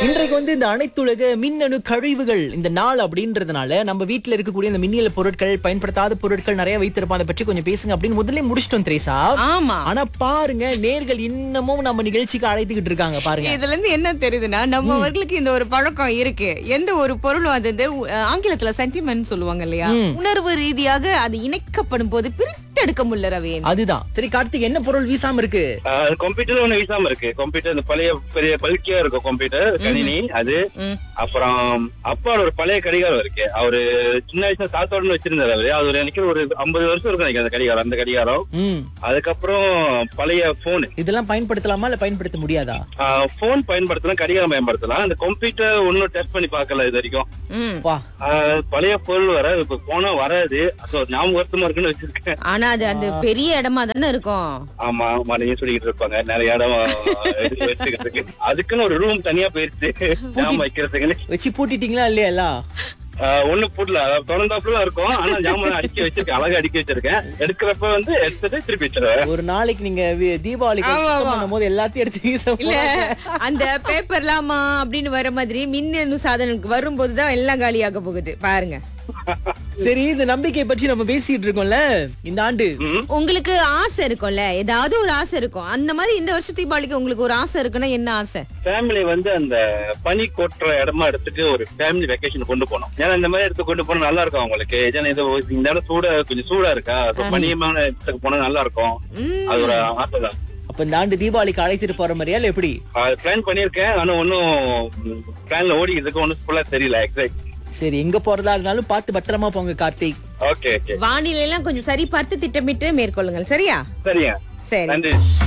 இன்றைக்கு வந்து இந்த அனைத்துலக மின்னணு கழிவுகள் இந்த நாள் அப்படின்றதுனால நம்ம வீட்ல இருக்கக்கூடிய இந்த மின்னியல் பொருட்கள் பயன்படுத்தாத பொருட்கள் நிறைய வைத்திருப்போம் அதை பற்றி கொஞ்சம் பேசுங்க அப்படின்னு முதல்ல முடிச்சிட்டோம் திரேசா ஆமா ஆனா பாருங்க நேர்கள் இன்னமும் நம்ம நிகழ்ச்சிக்கு அழைத்துக்கிட்டு இருக்காங்க பாருங்க இதுல இருந்து என்ன தெரியுதுன்னா நம்மவர்களுக்கு இந்த ஒரு பழக்கம் இருக்கு எந்த ஒரு பொருளும் அது வந்து, அஹ், ஆங்கிலத்துல சென்டிமெண்ட் சொல்லுவாங்க இல்லையா உணர்வு ரீதியாக அது இணைக்கப்படும் போது பிரித்தெடுக்க முடியல ரவீன் அதுதான் சரி கார்த்திக் என்ன பொருள் வீசாம இருக்கு கம்ப்யூட்டர் ஒண்ணு வீசாம இருக்கு கம்ப்யூட்டர் இந்த பழைய பெரிய பல்கியா இருக்கும் கம்ப்யூட்டர் கணினி அது ம். அப்புறம் அப்பாவோட ஒரு பழைய கடிகாரம் இருக்கு அவரு சின்ன வயசுல சாத்தோடன்னு வச்சிருந்தாரு அவரு அது ஒரு எனக்கு ஒரு ஐம்பது வருஷம் இருக்கும் நினைக்கிறேன் அந்த கடிகாரம் அந்த கடிகாரம் ம் அதுக்கப்புறம் பழைய போன் இதெல்லாம் பயன்படுத்தலாமா இல்ல பயன்படுத்த முடியாதா போன் பயன்படுத்தலாம் கடிகாரம் பயன்படுத்தலாம் அந்த கம்ப்யூட்டர் ஒன்னும் டெஸ்ட் பண்ணி பார்க்கல இது வரைக்கும் ம். வா ஆஹ் பழைய பொருள் வர இப்ப போனா வராது So, ஞாபகத்துமா இருக்குன்னு வச்சிருக்கேன் ஆனா அது அந்த பெரிய இடமா தானே இருக்கும் ஆமா மனைவி சொல்லிக்கிட்டு இருப்பாங்க நிறைய இடம் எடுத்து வச்சுக்கிறதுக்கு அதுக்குன்னு ஒரு ரூம் தனியா போயிருச்சு ஜாம் வைக்கிறதுக்குன்னு வச்சு பூட்டிட்டீங்களா இல்லையா எல்லாம் ஆஹ் ஒண்ணு போடல திறந்தாப்புல இருக்கும் ஆனா ஜாமான் அடிக்க வச்சிருக்கேன் அழகா அடிக்க வச்சிருக்கேன் எடுக்கிறப்ப வந்து எடுத்துட்டு திருப்பி வச்சிருவேன் ஒரு நாளைக்கு நீங்க வி- தீபாவளிக்கு ஆமா, சுத்தம் ஆமா. பண்ணும்போது எல்லாத்தையும் எடுத்து வீச இல்ல போறாங்க. அந்த பேப்பர்லாமா அப்படின்னு வர மாதிரி மின்னணு சாதனத்துக்கு வரும்போதுதான் எல்லாம் காலியாக போகுது பாருங்க சரி இந்த நம்பிக்கை பற்றி நம்ம பேசிட்டு இருக்கோம்ல இந்த ஆண்டு உங்களுக்கு ஆசை இருக்கும்ல ஏதாவது ஒரு ஆசை இருக்கும் அந்த மாதிரி இந்த வருஷ தீபாவளிக்கு உங்களுக்கு ஒரு ஆசை இருக்குன்னா என்ன ஆசை ஃபேமிலி வந்து அந்த பனி கொட்டுற இடமா எடுத்துட்டு ஒரு ஃபேமிலி வெக்கேஷன் கொண்டு போனோம் ஏன்னா இந்த மாதிரி இடத்துக்கு கொண்டு போனா நல்லா இருக்கும் அவங்களுக்கு ஏன்னா இது இந்த இடம் சூடா கொஞ்சம் சூடா இருக்கா So, பனியமான இடத்துக்கு போனா நல்லா இருக்கும் ம். அது ஒரு ஆசை தான் அப்ப இந்த ஆண்டு தீபாவளிக்கு அழைத்துட்டு போற மாதிரியா இல்ல எப்படி பிளான் பண்ணிருக்கேன் ஆனா ஒன்னும் பிளான்ல ஓடிக்கிட்டு இருக்கு ஒன்னும் ஃபுல்லா தெரியல எக்ஸாக்ட் சரி எங்க போறதா இருந்தாலும் பார்த்து பத்திரமா போங்க கார்த்திக் ஓகே ஓகே வானிலை எல்லாம் கொஞ்சம் சரி பார்த்து திட்டமிட்டு மேற்கொள்ளுங்கள் சரியா சரிங்க சரி நன்றி